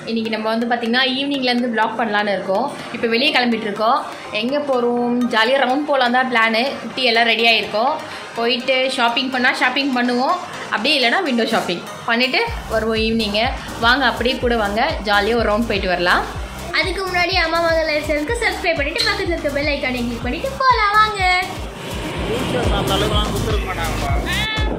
இன்றைக்கி நம்ம வந்து பார்த்திங்கன்னா ஈவினிங்லேருந்து ப்ளாக் பண்ணலான்னு இருக்கோம் இப்போ வெளியே கிளம்பிட்டு இருக்கோம் எங்கே போகிறோம் ஜாலியாக ரவுண்ட் போகலாம் தான் பிளானு குட்டி எல்லாம் ரெடி ஆகிருக்கோம் போயிட்டு ஷாப்பிங் பண்ணால் ஷாப்பிங் பண்ணுவோம் அப்படியே இல்லைனா விண்டோ ஷாப்பிங் பண்ணிவிட்டு வருவோம் ஈவினிங்கு வாங்க அப்படியே கூட வாங்க ஜாலியாக ஒரு ரவுண்ட் போயிட்டு வரலாம் அதுக்கு முன்னாடி அம்மா மகள் சேனலுக்கு சப்ஸ்கிரைப் பண்ணிட்டு பக்கத்துல இருக்க பெல் ஐக்கானை கிளிக் பண்ணிட்டு போலாம் வாங்க அந்த அளவுக்குலாம் கொடுத்துருக்க மாட்டாங்கப்பா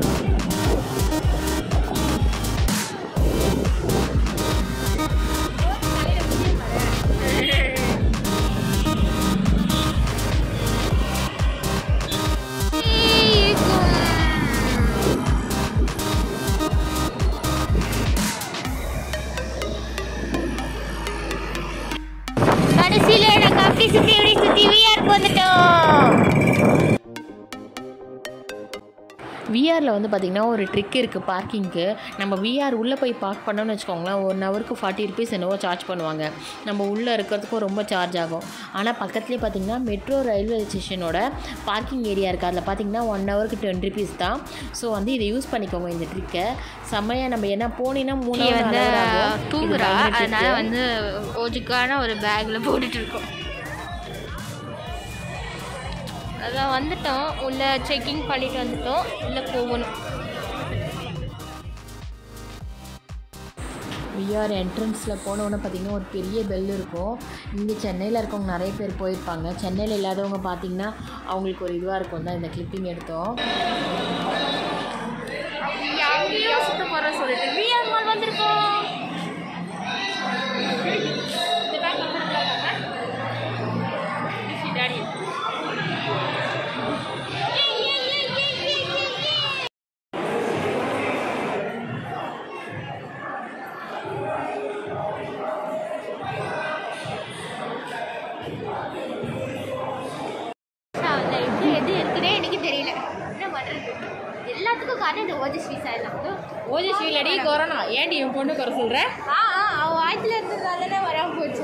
கடைசியில நாங்க அப்படி சுத்தி இப்படி சுத்தி விஆர்க்கு வந்துட்டோம் விஆரில் வந்து பார்த்திங்கன்னா ஒரு ட்ரிக் இருக்குது பார்க்கிங்க்கு நம்ம விஆர் உள்ளே போய் பார்க் பண்ணோம்னு வச்சுக்கோங்களேன் ஒன் ஹவருக்கு ஃபார்ட்டி ருபீஸ் என்னவோ சார்ஜ் பண்ணுவாங்க நம்ம உள்ளே இருக்கிறதுக்கும் ரொம்ப சார்ஜ் ஆகும் ஆனால் பக்கத்துலேயே பார்த்திங்கன்னா மெட்ரோ ரயில்வே ஸ்டேஷனோட பார்க்கிங் ஏரியா இருக்குது அதில் பார்த்திங்கன்னா ஒன் ஹவருக்கு டென் ருபீஸ் தான் ஸோ வந்து இதை யூஸ் பண்ணிக்கோங்க இந்த ட்ரிக்கை செம்மையாக நம்ம என்ன போனீங்கன்னா மூணு hour வந்து நாலு hour ஆகும். இது தூங்குறா பயங்கர trick. அதனால வந்து ஓஜுக்கான ஒரு பேக்ல போட்டுட்டு இருக்கோம் அதான் வந்துட்டோம் உள்ள செக்கிங் பண்ணிட்டு வந்துட்டோம் உள்ள போகணும் விஆர் என்ட்ரன்ஸில் போனோன்னே பார்த்தீங்கன்னா ஒரு பெரிய பெல் இருக்கும் இங்கே சென்னையில் இருக்கவங்க நிறைய பேர் போயிருப்பாங்க சென்னையில் இல்லாதவங்க பார்த்தீங்கன்னா அவங்களுக்கு ஒரு இதுவாக இருக்கும் தான் இந்த கிளிப்பிங் எடுத்தோம் எங்கேயோ சுத்த போகிறோம் சொல்லிட்டு விஆர் மால் வந்திருக்கோம் இது எது இருக்குன்னே எனக்கு தெரியல என்ன பண்ணுறது எல்லாத்துக்கும் காரணம் இந்த ஓஜஸ்வி சார் தான் ஓஜஸ்வி இல்லடி கொரோனா ஏன்டி என் பொண்ணு குறை சொல்கிற ஆ ஆ அவன் வாய்த்துல இருந்ததுனால வராம போச்சு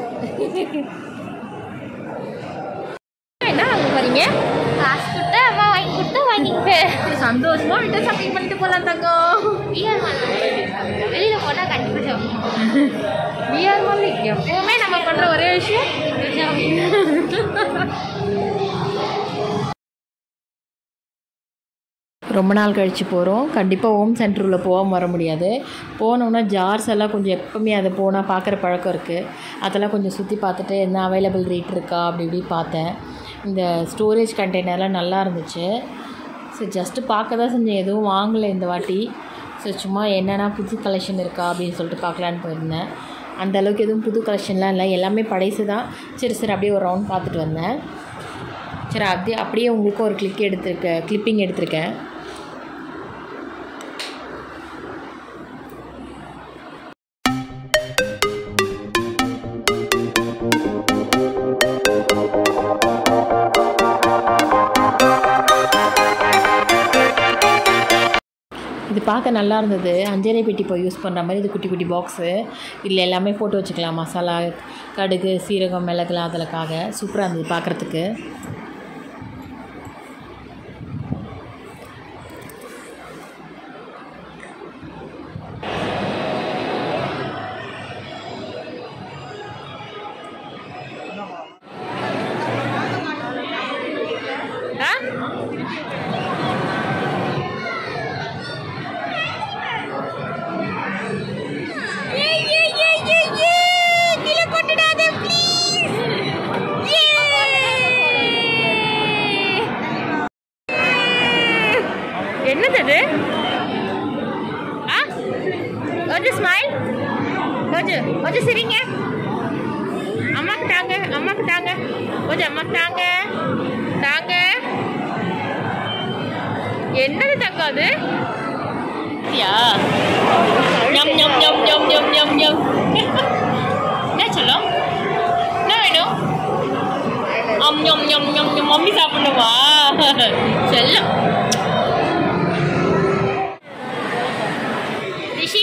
என்ன வாங்க போகிறீங்க காசு கொடுத்து அம்மா வாங்கி கொடுத்து வாங்கிக்கிட்டேன் சந்தோஷமாக விட்டு ஷாப்பிங் பண்ணிட்டு போகலாம் தங்கம் விஆர் மால் வெளியில போனா கண்டிப்பா விஆர் மால் எப்போவுமே நம்ம பண்ணுற ஒரே விஷயம் ரொம்ப நாள் கழித்து போகிறோம் கண்டிப்பாக ஹோம் சென்டருக்குள்ளே போகாமல் வர முடியாது போனோம்னா ஜார்ஸ் எல்லாம் கொஞ்சம் எப்பவுமே அதை போனால் பார்க்குற பழக்கம் இருக்குது அதெல்லாம் கொஞ்சம் சுற்றி பார்த்துட்டு என்ன அவைலபிள் ரேட் இருக்கா அப்படி இப்படி பார்த்தேன் இந்த ஸ்டோரேஜ் கண்டெய்னர்லாம் நல்லா இருந்துச்சு ஸோ ஜஸ்ட்டு பார்க்க தான் செஞ்சேன் எதுவும் வாங்கலை இந்த வாட்டி ஸோ சும்மா என்னென்னா புது கலெக்ஷன் இருக்கா அப்படின்னு சொல்லிட்டு பார்க்கலான்னு போயிருந்தேன் அந்த அளவுக்கு எதுவும் புது கலெக்ஷன்லாம் இல்லை எல்லாமே படைசு தான் சரி சரி அப்படியே ஒரு ரவுண்ட் பார்த்துட்டு வந்தேன் சரி அப்படியே அப்படியே உங்களுக்கு ஒரு கிளிக் எடுத்திருக்கேன் கிளிப்பிங் எடுத்திருக்கேன் இது பார்க்க நல்லா இருந்தது அஞ்சரை பெட்டி போய் யூஸ் பண்ணுற மாதிரி இது குட்டி குட்டி பாக்ஸு இதில் எல்லாமே போட்டு வச்சுக்கலாம் மசாலா கடுகு சீரகம் மிளகுலாம் அதற்காக சூப்பராக இருந்தது பார்க்குறதுக்கு என்னது அது ஆ கொஞ்சம் ஸ்மைல் கொஞ்சம் கொஞ்சம் சிரிங்க அம்மாக்கு தாங்க அம்மாக்கு தாங்க கொஞ்சம் அம்மாக்கு தாங்க தாங்க என்னது தங்கம் அது யா ஞம் ஞம் ஞம் ஞம் ஞம் ஞம் ஞம் என்ன சொல்லும் என்ன வேணும் அம் ஞம் ஞம் ஞம் ஞம் மம்மி சாப்பிடணுமா செல்லம் ரிஷி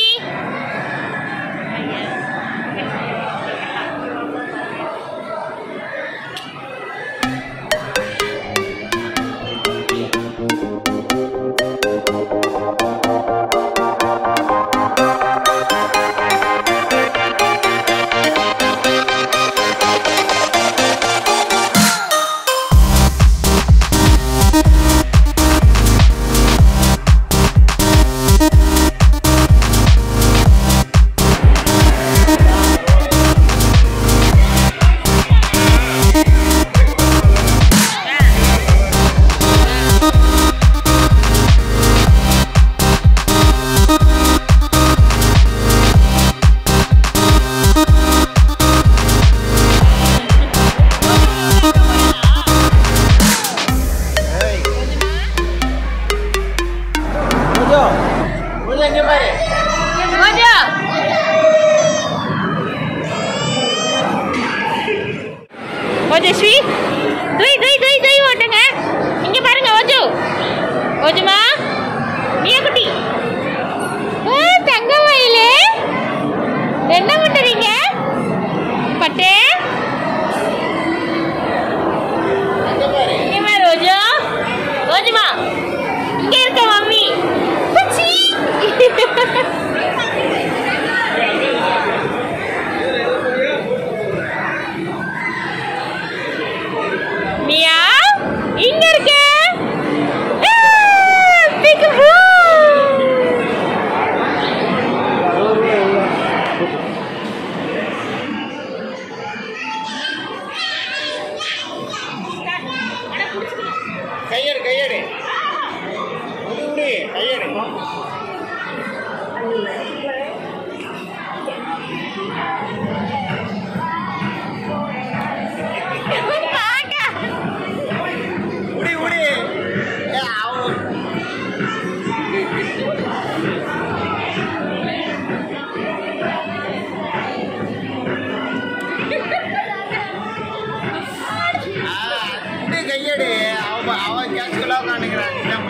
அப்படி கையடி அவன் அவன் கேஷுவலாக உட்காந்துக்கிறான் நீதான்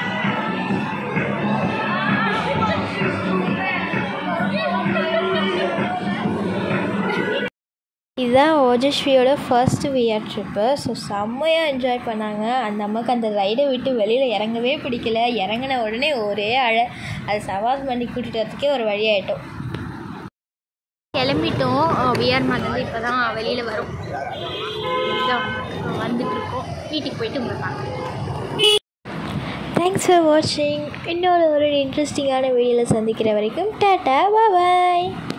இதுதான் ஓஜஸ்வியோட ஃபர்ஸ்ட் விஆர் ட்ரிப்பு ஸோ செம்மையாக என்ஜாய் பண்ணாங்க அந்த அம்மாவுக்கு அந்த ரைடை விட்டு வெளியில் இறங்கவே பிடிக்கல இறங்கின உடனே ஒரே அழ அது சவாஸ் பண்ணி கூட்டிகிட்டு வரதுக்கே ஒரு வழி ஆயிட்டோம் கிளம்பிட்டோம் விஆர் மாலேருந்து இப்போ தான் வெளியில் வரும் இதான் வந்துட்டுருக்கோம் வீட்டுக்கு போயிட்டு உங்களை பார்க்குறேன் தேங்க்ஸ் ஃபார் வாட்சிங் இன்னொரு ஒரு இன்ட்ரெஸ்டிங்கான வீடியோவில் சந்திக்கிற வரைக்கும் டாட்டா பாய்